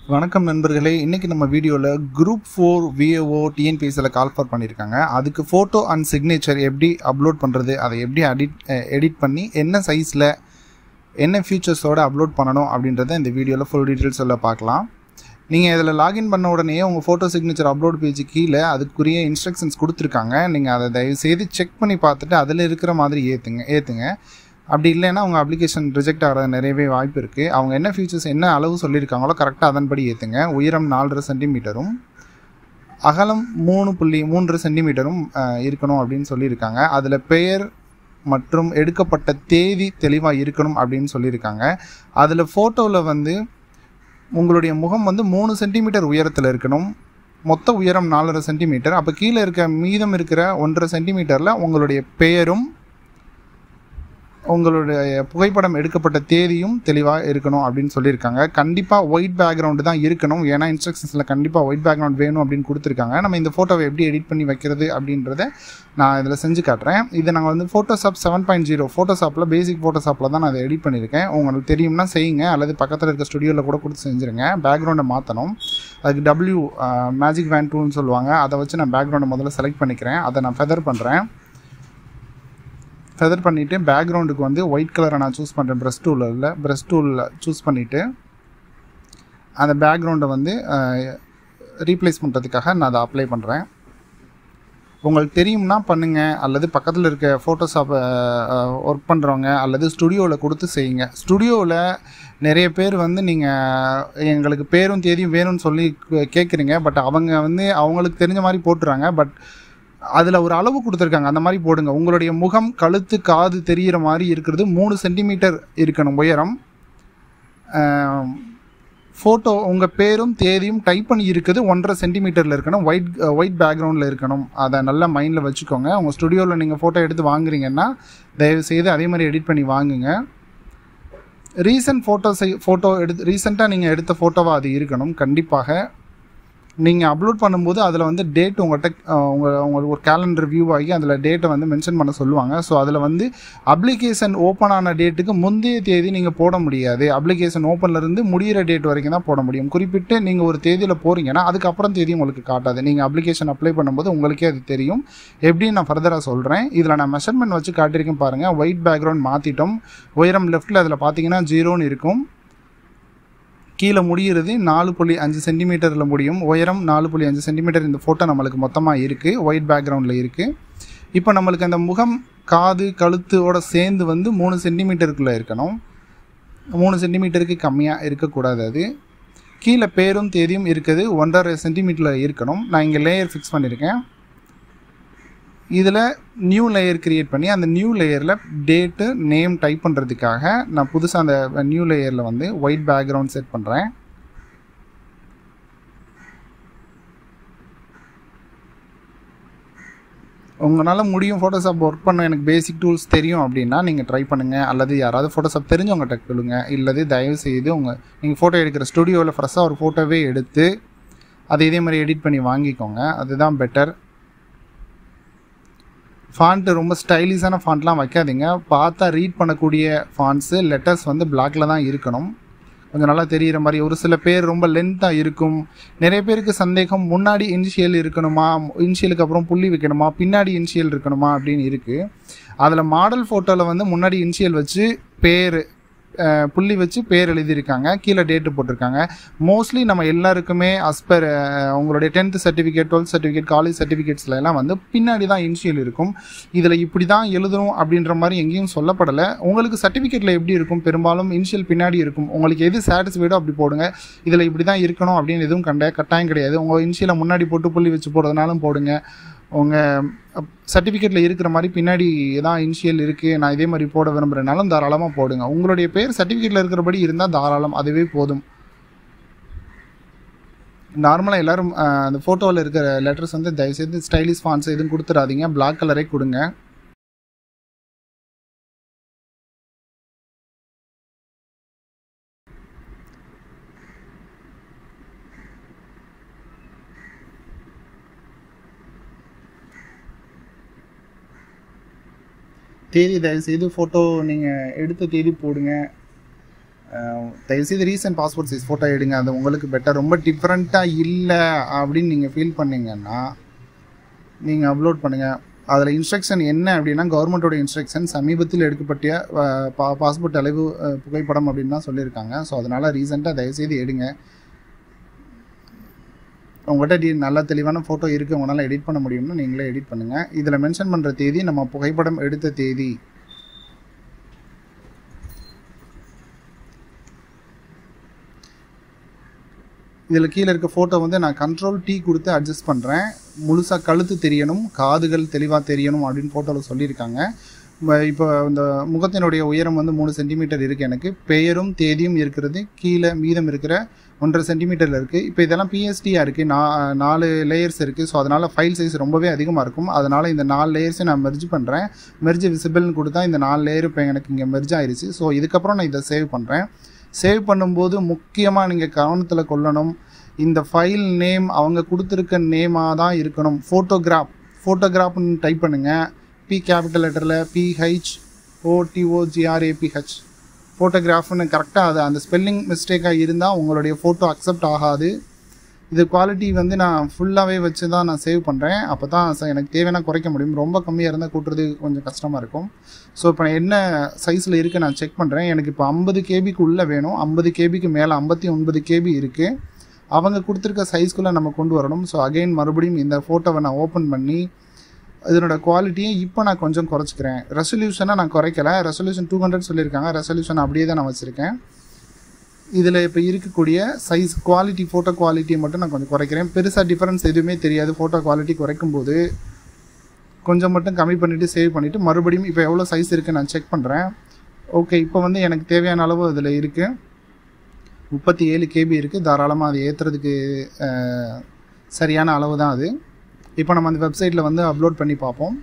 வணக்கம் நண்பர்களே இன்னைக்கு நம்ம வீடியோவில் குரூப் ஃபோர் விஏஓ டிஎன்பிஎஸ்சியில் கால் ஃபார் பண்ணியிருக்காங்க அதுக்கு ஃபோட்டோ அண்ட் சிக்னேச்சர் எப்படி அப்லோட் பண்ணுறது அதை எப்படி எடிட் எடிட் பண்ணி என்ன சைஸில் என்ன ஃபீச்சர்ஸோடு அப்லோட் பண்ணணும் அப்படின்றத இந்த வீடியோவில் ஃபுல் டீட்டெயில்ஸ் எல்லாம் பார்க்கலாம் நீங்கள் இதில் லாகின் பண்ண உடனே உங்கள் ஃபோட்டோ சிக்னேச்சர் அப்லோட் பேஜ் கீழே அதுக்குரிய இன்ஸ்ட்ரக்ஷன்ஸ் கொடுத்துருக்காங்க நீங்கள் அதை தயவு செய்து செக் பண்ணி பார்த்துட்டு அதில் இருக்கிற மாதிரி ஏற்றுங்க ஏற்றுங்க அப்படி இல்லைன்னா உங்கள் அப்ளிகேஷன் ரிஜெக்ட் ஆகிறது நிறையவே வாய்ப்பு இருக்குது அவங்க என்ன ஃபீச்சர்ஸ் என்ன அளவு சொல்லியிருக்காங்களோ கரெக்டாக அதன்படி ஏற்றுங்க உயரம் நாலரை சென்டிமீட்டரும் அகலம் மூணு புள்ளி மூன்று சென்டிமீட்டரும் அஹ், இருக்கணும் அப்படின்னு சொல்லியிருக்காங்க அதில் பெயர் மற்றும் எடுக்கப்பட்ட தேதி தெளிவாக இருக்கணும் அப்படின்னு சொல்லியிருக்காங்க அதில் ஃபோட்டோவில் வந்து உங்களுடைய முகம் வந்து மூணு சென்டிமீட்டர் உயரத்தில் இருக்கணும் மொத்த உயரம் நாலரை சென்டிமீட்டர் அப்போ கீழே இருக்க மீதம் இருக்கிற ஒன்றரை சென்டிமீட்டரில் உங்களுடைய பெயரும் உங்களுடைய புகைப்படம் எடுக்கப்பட்ட தேதியும் தெளிவாக இருக்கணும் அப்படின்னு சொல்லியிருக்காங்க கண்டிப்பாக ஒயிட் பேக்ரவுண்டு தான் இருக்கணும் ஏன்னா இன்ஸ்ட்ரக்ஷன்ஸில் கண்டிப்பாக ஒயிட் பேக்ரவுண்ட் வேணும் அப்படின்னு கொடுத்துருக்காங்க நம்ம இந்த ஃபோட்டோவை எப்படி எடிட் பண்ணி வைக்கிறது அப்படின்றத நான் இதில் செஞ்சு காட்டுறேன் இது நாங்கள் வந்து ஃபோட்டோஷாப் செவன் பாயிண்ட் ஜீரோ ஃபோட்டோஷாப்பில் பேசிக் ஃபோட்டோஷாப்பில் தான் நான் அதை எடிட் பண்ணியிருக்கேன் உங்களுக்கு தெரியும்னா செய்யுங்க அல்லது பக்கத்தில் இருக்க ஸ்டுடியோவில் கூட கொடுத்து செஞ்சுருங்க பேக்ரவுண்டை மாற்றணும் அதுக்கு டபிள்யூ மேஜிக் வேன் டூல்னு சொல்லுவாங்க அதை வச்சு நான் பேக்ரவுண்டை முதல்ல செலக்ட் பண்ணிக்கிறேன் அதை நான் ஃபெதர் பண்ணுறேன் ஃபெதர் பண்ணிவிட்டு பேக்ரவுண்டுக்கு வந்து ஒயிட் கலரை நான் சூஸ் பண்ணுறேன் ப்ரெஸ் டூலில் ப்ரெஸ் டூலில் சூஸ் பண்ணிவிட்டு அந்த பேக்ரவுண்டை வந்து ரீப்ளேஸ் பண்ணுறதுக்காக நான் அதை அப்ளை பண்ணுறேன் உங்களுக்கு தெரியும்னா பண்ணுங்கள் அல்லது பக்கத்தில் இருக்க ஃபோட்டோஷாப்பை ஒர்க் பண்ணுறவங்க அல்லது ஸ்டுடியோவில் கொடுத்து செய்யுங்க ஸ்டுடியோவில் நிறைய பேர் வந்து நீங்கள் எங்களுக்கு பேரும் தேதியும் வேணும்னு சொல்லி கே- கேட்குறீங்க பட் அவங்க வந்து அவங்களுக்கு தெரிஞ்ச மாதிரி போட்டுறாங்க பட் அதில் ஒரு அளவு கொடுத்துருக்காங்க அந்த மாதிரி போடுங்க உங்களுடைய முகம் கழுத்து காது தெரிகிற மாதிரி இருக்கிறது மூணு சென்டிமீட்டர் இருக்கணும் உயரம் ஃபோட்டோ உங்கள் பேரும் தேதியும் டைப் பண்ணி இருக்குது ஒன்றரை சென்டிமீட்டரில் இருக்கணும் ஒயிட் ஒயிட் பேக்ரவுண்டில் இருக்கணும் அதை நல்லா மைண்டில் வச்சுக்கோங்க உங்கள் ஸ்டுடியோவில் நீங்கள் ஃபோட்டோ எடுத்து வாங்குறீங்கன்னா தயவு செய்து அதே மாதிரி எடிட் பண்ணி வாங்குங்க ரீசன்ட் ஃபோட்டோஸை ஃபோட்டோ எடுத்து ரீசெண்டாக நீங்கள் எடுத்த ஃபோட்டோவாக அது இருக்கணும் கண்டிப்பாக நீங்கள் அப்லோட் பண்ணும்போது அதில் வந்து டேட் உங்கள்கிட்ட உங்கள் உங்களுக்கு ஒரு கேலண்டர் வியூ ஆகி அதில் டேட்டை வந்து மென்ஷன் பண்ண சொல்லுவாங்க ஸோ அதில் வந்து அப்ளிகேஷன் ஓப்பன் ஆன டேட்டுக்கு முந்தைய தேதி நீங்கள் போட முடியாது அப்ளிகேஷன் ஓப்பன்லேருந்து முடியிற டேட் வரைக்கும் தான் போட முடியும் குறிப்பிட்டு நீங்கள் ஒரு தேதியில் போகிறீங்கன்னா அதுக்கப்புறம் தேதி உங்களுக்கு காட்டாது நீங்கள் அப்ளிகேஷன் அப்ளை பண்ணும்போது உங்களுக்கே அது தெரியும் எப்படின்னு நான் ஃபர்தராக சொல்கிறேன் இதில் நான் மெஷர்மெண்ட் வச்சு காட்டியிருக்கேன் பாருங்கள் ஒயிட் பேக்ரவுண்ட் மாற்றிட்டோம் உயரம் லெஃப்ட்டில் அதில் பார்த்தீங்கன்னா ஜீரோன்னு இருக்கும் கீழே முடிகிறது நாலு புள்ளி அஞ்சு சென்டிமீட்டரில் முடியும் உயரம் நாலு புள்ளி அஞ்சு சென்டிமீட்டர் இந்த ஃபோட்டோ நம்மளுக்கு மொத்தமாக இருக்குது ஒயிட் பேக்ரவுண்டில் இருக்குது இப்போ நம்மளுக்கு அந்த முகம் காது கழுத்தோட சேர்ந்து வந்து மூணு சென்டிமீட்டருக்குள்ளே இருக்கணும் மூணு சென்டிமீட்டருக்கு கம்மியாக இருக்கக்கூடாது அது கீழே பேரும் தேதியும் இருக்குது ஒன்றரை சென்டிமீட்டரில் இருக்கணும் நான் இங்கே லேயர் ஃபிக்ஸ் பண்ணியிருக்கேன் இதில் நியூ லேயர் கிரியேட் பண்ணி அந்த நியூ லேயரில் டேட்டு நேம் டைப் பண்ணுறதுக்காக நான் புதுசாக அந்த நியூ லேயரில் வந்து ஒயிட் பேக்ரவுண்ட் செட் பண்ணுறேன் உங்களால் முடியும் ஃபோட்டோஷாப் ஒர்க் பண்ண எனக்கு பேசிக் டூல்ஸ் தெரியும் அப்படின்னா நீங்கள் ட்ரை பண்ணுங்கள் அல்லது யாராவது ஃபோட்டோஷாப் தெரிஞ்சவங்ககிட்ட கேளுங்க இல்லது தயவு செய்து உங்கள் நீங்கள் ஃபோட்டோ எடுக்கிற ஸ்டுடியோவில் ஃப்ரெஷ்ஷாக ஒரு ஃபோட்டோவே எடுத்து அதை இதே மாதிரி எடிட் பண்ணி வாங்கிக்கோங்க அதுதான் பெட்டர் ஃபாண்ட்டு ரொம்ப ஸ்டைலிஷான ஃபாண்ட்லாம் வைக்காதீங்க பார்த்தா ரீட் பண்ணக்கூடிய ஃபாண்ட்ஸு லெட்டர்ஸ் வந்து பிளாக்ல தான் இருக்கணும் கொஞ்சம் நல்லா தெரிகிற மாதிரி ஒரு சில பேர் ரொம்ப லென்த்தாக இருக்கும் நிறைய பேருக்கு சந்தேகம் முன்னாடி இனிஷியல் இருக்கணுமா இனிஷியலுக்கு அப்புறம் புள்ளி வைக்கணுமா பின்னாடி இனிஷியல் இருக்கணுமா அப்படின்னு இருக்குது அதில் மாடல் ஃபோட்டோவில் வந்து முன்னாடி இனிஷியல் வச்சு பேர் அஹ், புள்ளி வச்சு பேர் எழுதியிருக்காங்க கீழே டேட்டு போட்டிருக்காங்க மோஸ்ட்லி நம்ம எல்லாருக்குமே அஸ்பர் உங்களுடைய tenth certificate twelfth certificate college சர்டிஃபிகேட்ஸ்ல எல்லாம் வந்து பின்னாடி தான் இனிஷியல் இருக்கும் இதில் இப்படி தான் எழுதணும் அப்படின்ற மாதிரி எங்கேயும் சொல்லப்படலை உங்களுக்கு சர்டிஃபிகேட்டில் எப்படி இருக்கும் பெரும்பாலும் இனிஷியல் பின்னாடி இருக்கும் உங்களுக்கு எது சாட்டிஸ்ஃபைடோ அப்படி போடுங்க இதில் இப்படி தான் இருக்கணும் அப்படின்னு எதுவும் கண்ட கட்டாயம் கிடையாது உங்கள் இனிஷியலை முன்னாடி போட்டு புள்ளி வச்சு போடுறதுனாலும் போடுங்க உங்கள் சர்டிஃபிகேட்டில் இருக்கிற மாதிரி பின்னாடி தான் இனிஷியல் இருக்குது நான் இதே மாதிரி போட விரும்புகிறனாலும் தாராளமாக போடுங்க உங்களுடைய பேர் சர்டிஃபிகேட்டில் இருக்கிறபடி இருந்தால் தாராளம் அதுவே போதும் நார்மலாக எல்லாரும் அஹ், அந்த ஃபோட்டோவில் இருக்கிற லெட்டர்ஸ் வந்து தயவுசெய்து ஸ்டைலிஷ் ஃபான்ஸ் எதுவும் கொடுத்துடாதீங்க Black கலரே கொடுங்க தேதி தயவுசெய்து ஃபோட்டோ நீங்கள் எடுத்த தேதி போடுங்க அஹ், தயவுசெய்து ரீசன்ட் பாஸ்போர்ட் சைஸ் ஃபோட்டோ எடுங்க அது உங்களுக்கு பெட்டர் ரொம்ப டிஃப்ரெண்ட்டாக இல்லை அப்படின்னு நீங்கள் ஃபீல் பண்ணீங்கன்னா நீங்கள் அப்லோட் பண்ணுங்கள் அதில் இன்ஸ்ட்ரக்ஷன் என்ன அப்படின்னா கவர்மெண்ட்டோட இன்ஸ்ட்ரக்ஷன் சமீபத்தில் எடுக்கப்பட்ட அஹ், பா பாஸ்போர்ட் அளவு அஹ், புகைப்படம் அப்படின்னு தான் சொல்லியிருக்காங்க ஸோ அதனால் ரீசெண்டாக தயவுசெய்து எடுங்க உங்கள்கிட்ட டி நல்ல தெளிவான ஃபோட்டோ இருக்குது உங்களால் எடிட் பண்ண முடியும்னா நீங்களே எடிட் பண்ணுங்கள் இதில் மென்ஷன் பண்ணுற தேதி நம்ம புகைப்படம் எடுத்த தேதி இதில் கீழே இருக்க ஃபோட்டோ வந்து நான் கண்ட்ரோல் டீ கொடுத்து அட்ஜஸ்ட் பண்ணுறேன் முழுசாக கழுத்து தெரியணும் காதுகள் தெளிவாக தெரியணும் அப்படின்னு ஃபோட்டோவில் சொல்லியிருக்காங்க ம- இப்போ இந்த முகத்தினுடைய உயரம் வந்து மூணு சென்டிமீட்டர் இருக்குது எனக்கு பெயரும் தேதியும் இருக்கிறது கீழே மீதம் இருக்கிற ஒன்றரை சென்டிமீட்டரில் இருக்குது இப்போ இதெல்லாம் பிஎஸ்டியாக இருக்குது நா நாலு லேயர்ஸ் இருக்குது ஸோ அதனால் ஃபைல் சைஸ் ரொம்பவே அதிகமாக இருக்கும் அதனால் இந்த நாலு லேயர்ஸை நான் மெர்ஜ் பண்ணுறேன் மெர்ஜ் விசிபிள்னு கொடுத்தா இந்த நாலு லேயர் இப்போ எனக்கு இங்கே மெர்ஜ் ஆயிருச்சு ஸோ இதுக்கப்புறம் நான் இதை சேவ் பண்ணுறேன் சேவ் பண்ணும்போது முக்கியமாக நீங்கள் கவனத்தில் கொள்ளணும் இந்த ஃபைல் நேம் அவங்க கொடுத்துருக்க நேமாக தான் இருக்கணும் ஃபோட்டோகிராஃப் ஃபோட்டோகிராஃப்னு டைப் பண்ணுங்கள் பி கேபிட்டல் லெட்டரில் பிஹெச் ஓடிஓஜிஆர்ஏபிஹெச் ஃபோட்டோகிராஃப்னு கரெக்டாக அது அந்த ஸ்பெல்லிங் மிஸ்டேக்காக இருந்தால் உங்களுடைய ஃபோட்டோ அக்செப்ட் ஆகாது இது குவாலிட்டி வந்து நான் ஃபுல்லாகவே வச்சு தான் நான் சேவ் பண்ணுறேன் அப்போ தான் ச- எனக்கு தேவையான குறைக்க முடியும் ரொம்ப கம்மியாக இருந்தால் கூட்டுறது கொஞ்சம் கஷ்டமாக இருக்கும் ஸோ இப்போ நான் என்ன சைஸில் இருக்குது நான் செக் பண்ணுறேன் எனக்கு இப்போ ஐம்பது கேபிக்கு உள்ளே வேணும் ஐம்பது கேபிக்கு மேலே ஐம்பத்தி ஒன்பது கேபி இருக்குது அவங்க கொடுத்துருக்க சைஸ்க்குள்ளே நம்ம கொண்டு வரணும் ஸோ அகைன் மறுபடியும் இந்த ஃபோட்டோவை நான் ஓப்பன் பண்ணி இதனோட குவாலிட்டியை இப்போ நான் கொஞ்சம் குறைச்சிக்கிறேன் ரெசல்யூஷனை நான் குறைக்கல ரெசல்யூஷன் டூ ஹண்ட்ரட் சொல்லியிருக்காங்க ரெசல்யூஷன் அப்படியே தான் நான் வச்சுருக்கேன் இதில் இப்போ இருக்கக்கூடிய சைஸ் குவாலிட்டி ஃபோட்டோ குவாலிட்டியை மட்டும் நான் கொஞ்சம் குறைக்கிறேன் பெருசாக டிஃபரன்ஸ் எதுவுமே தெரியாது ஃபோட்டோ குவாலிட்டி குறைக்கும் போது கொஞ்சம் மட்டும் கம்மி பண்ணிவிட்டு சேவ் பண்ணிவிட்டு மறுபடியும் இப்போ எவ்வளோ சைஸ் இருக்குது நான் செக் பண்ணுறேன் ஓகே இப்போ வந்து எனக்கு தேவையான அளவு இதில் இருக்குது முப்பத்தி ஏழு கேபி இருக்குது தாராளமாக அது ஏற்றுறதுக்கு சரியான அளவு தான் அது இப்போ நம்ம அந்த வெப்சைட்டில் வந்து அப்லோட் பண்ணி பார்ப்போம்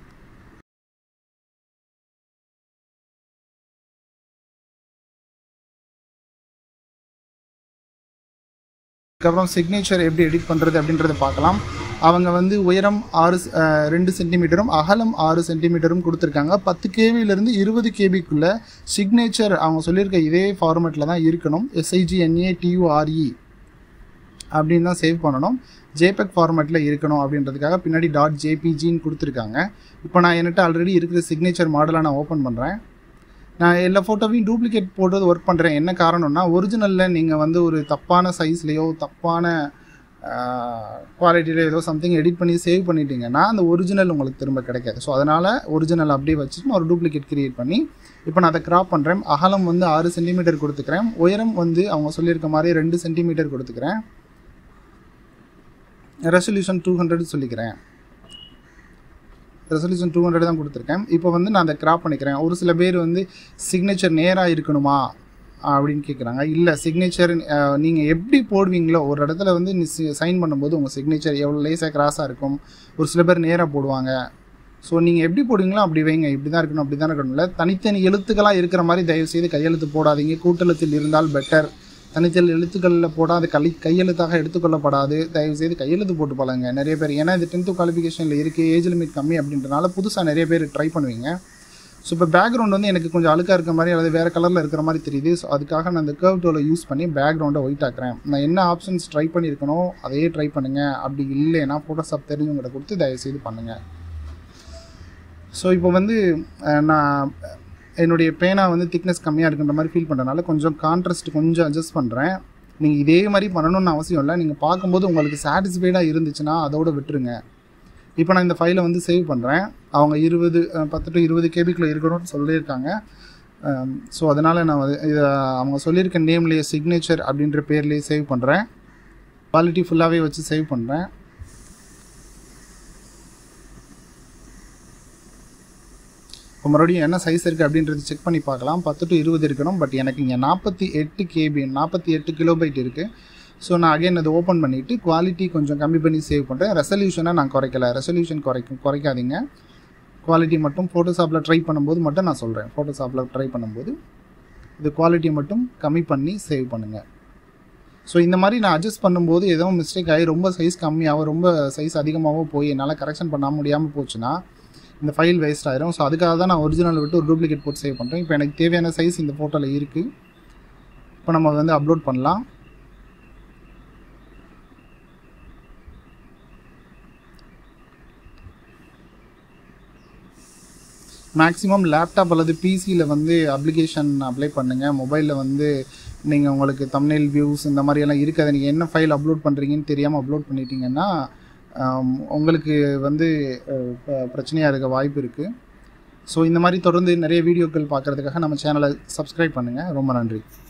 அதுக்கப்புறம் சிக்னேச்சர் எப்படி எடிட் பண்ணுறது அப்படின்றத பார்க்கலாம் அவங்க வந்து உயரம் ஆறு செ- அஹ், ரெண்டு சென்டிமீட்டரும் அகலம் ஆறு சென்டிமீட்டரும் கொடுத்துருக்காங்க பத்து கேபிலேருந்து இருபது கேபிக்குள்ளே சிக்னேச்சர் அவங்க சொல்லியிருக்க இதே ஃபார்மேட்டில் தான் இருக்கணும் எஸ்ஐஜிஎன்ஏ டியூஆர்இ அப்படின்னு தான் சேவ் பண்ணணும் ஜேபெக் ஃபார்மேட்டில் இருக்கணும் அப்படின்றதுக்காக பின்னாடி டாட் ஜேபிஜின்னு கொடுத்துருக்காங்க இப்போ நான் என்கிட்ட ஆல்ரெடி இருக்கிற சிக்னேச்சர் மாடலை நான் ஓப்பன் பண்ணுறேன் நான் எல்லா ஃபோட்டோவையும் டூப்ளிகேட் போட்டது ஒர்க் பண்ணுறேன் என்ன காரணம்னா ஒரிஜினலில் நீங்கள் வந்து ஒரு தப்பான சைஸ்லேயோ தப்பான குவாலிட்டியில ஏதோ சம்திங் எடிட் பண்ணி சேவ் பண்ணிட்டீங்கன்னா அந்த ஒரிஜினல் உங்களுக்கு திரும்ப கிடைக்காது ஸோ அதனால் ஒரிஜினல் அப்படியே வச்சுட்டு நான் ஒரு டூப்ளிகேட் கிரியேட் பண்ணி இப்போ நான் அதை கிராப் பண்ணுறேன் அகலம் வந்து ஆறு சென்டிமீட்டர் கொடுத்துக்கிறேன் உயரம் வந்து அவங்க சொல்லியிருக்க மாதிரி ரெண்டு சென்டிமீட்டர் கொடுத்துக்கிறேன் ரெசல்யூஷன் டூ ஹண்ட்ரட் சொல்லிக்கிறேன் ரெசல்யூஷன் டூ ஹண்ட்ரட் தான் கொடுத்துருக்கேன் இப்போ வந்து நான் அதை கிராப் பண்ணிக்கிறேன் ஒரு சில பேர் வந்து சிக்னேச்சர் நேராக இருக்கணுமா அப்படின்னு கேட்குறாங்க இல்லை சிக்னேச்சர் நீங்கள் எப்படி போடுவீங்களோ ஒரு இடத்துல வந்து சைன் பண்ணும்போது உங்கள் சிக்னேச்சர் எவ்வளோ லேசாக கிராஸாக இருக்கும் ஒரு சில பேர் நேராக போடுவாங்க ஸோ நீங்கள் எப்படி போடுவீங்களோ அப்படி வைங்க இப்படி தான் இருக்கணும் அப்படி தான் இருக்கணும் இல்லை தனித்தனி எழுத்துக்களாக இருக்கிற மாதிரி தயவு செய்து கையெழுத்து போடாதீங்க கூட்டெழுத்தில் இருந்தால் பெட்டர் தனித்தனி எழுத்துக்களில் போடாது கை கையெழுத்தாக எடுத்துக்கொள்ளப்படாது தயவு செய்து கையெழுத்து போட்டு பழங்க நிறைய பேர் ஏன்னா இது டென்த்து குவாலிஃபிகேஷனில் இருக்குது ஏஜ் லிமிட் கம்மி அப்படின்றனால புதுசாக நிறைய பேர் ட்ரை பண்ணுவீங்க ஸோ இப்போ பேக்ரவுண்ட் வந்து எனக்கு கொஞ்சம் அழுக்காக இருக்க மாதிரி அல்லது வேறு கலரில் இருக்கிற மாதிரி தெரியுது ஸோ அதுக்காக நான் இந்த கர்வ் டோலை யூஸ் பண்ணி பேக்ரவுண்டை ஒயிட் ஆக்குறேன் நான் என்ன ஆப்ஷன்ஸ் ட்ரை பண்ணியிருக்கனோ அதையே ட்ரை பண்ணுங்கள் அப்படி இல்லைன்னா ஃபோட்டோஷாப் தெரிஞ்சவங்கள்ட்ட கொடுத்து தயவு செய்து பண்ணுங்கள் ஸோ இப்போ வந்து அஹ், நான் என்னுடைய பேனா வந்து திக்னஸ் கம்மியாக இருக்குன்ற மாதிரி ஃபீல் பண்ணுறதுனால கொஞ்சம் கான்ட்ராஸ்ட் கொஞ்சம் அட்ஜஸ்ட் பண்ணுறேன் நீங்கள் இதே மாதிரி பண்ணணும்னு அவசியம் இல்லை நீங்கள் பார்க்கும்போது உங்களுக்கு சாட்டிஸ்ஃபைடாக இருந்துச்சுன்னா அதோட விட்டுருங்க இப்போ நான் இந்த ஃபைலை வந்து சேவ் பண்ணுறேன் அவங்க இருபது அஹ், பத்து டு இருபது கேபிக்குள்ளே இருக்கணும்னு சொல்லியிருக்காங்க ஸோ அதனால் நான் வந்து இதை அவங்க சொல்லியிருக்க நேம்லேயே சிக்னேச்சர் அப்படின்ற பேர்லேயே சேவ் பண்ணுறேன் குவாலிட்டி ஃபுல்லாகவே வச்சு சேவ் பண்ணுறேன் இப்போ மறுபடியும் என்ன சைஸ் இருக்குது அப்படின்றது செக் பண்ணி பார்க்கலாம் பத்து டு இருபது இருக்கணும் பட் எனக்கு இங்கே நாற்பத்தி எட்டு கேபி நாற்பத்தி எட்டு கிலோபைட் இருக்குது ஸோ நான் அகைன் அதை ஓப்பன் பண்ணிவிட்டு குவாலிட்டி கொஞ்சம் கம்மி பண்ணி சேவ் பண்ணுறேன் ரெசல்யூஷனை நான் குறைக்கல ரெசல்யூஷன் குறைக்கும் குறைக்காதீங்க குவாலிட்டி மட்டும் ஃபோட்டோஷாப்பில் ட்ரை பண்ணும்போது மட்டும் நான் சொல்கிறேன் ஃபோட்டோஷாப்பில் ட்ரை பண்ணும்போது இது குவாலிட்டி மட்டும் கம்மி பண்ணி சேவ் பண்ணுங்கள் ஸோ இந்த மாதிரி நான் அட்ஜஸ்ட் பண்ணும்போது ஏதோ மிஸ்டேக் ஆகி ரொம்ப சைஸ் கம்மியாகவோ ரொம்ப சைஸ் அதிகமாகவோ போய் என்னால் கரெக்ஷன் பண்ண முடியாமல் போச்சுன்னா இந்த ஃபைல் வேஸ்ட் ஆயிரும் ஸோ அதுக்காக தான் நான் ஒரிஜினல் விட்டு ஒரு டூப்ளிகேட் போட்டு சேவ் பண்ணுறேன் இப்போ எனக்கு தேவையான சைஸ் இந்த ஃபோட்டோவில் இருக்குது இப்போ நம்ம வந்து அப்லோட் பண்ணலாம் மேக்ஸிமம் லேப்டாப் அல்லது பிசியில் வந்து அப்ளிகேஷன் அப்ளை பண்ணுங்கள் மொபைலில் வந்து நீங்கள் உங்களுக்கு தம்னைல் வியூஸ் இந்த மாதிரியெல்லாம் இருக்காது நீங்கள் என்ன ஃபைல் அப்லோட் பண்ணுறீங்கன்னு தெரியாமல் அப்லோட் பண்ணிட்டீங்கன்னா ஆம், உங்களுக்கு வந்து அஹ், ப- பிரச்சனையாக இருக்க வாய்ப்பு இருக்குது ஸோ இந்த மாதிரி தொடர்ந்து நிறைய வீடியோக்கள் பார்க்குறதுக்காக நம்ம சேனலை சப்ஸ்கிரைப் பண்ணுங்கள் ரொம்ப நன்றி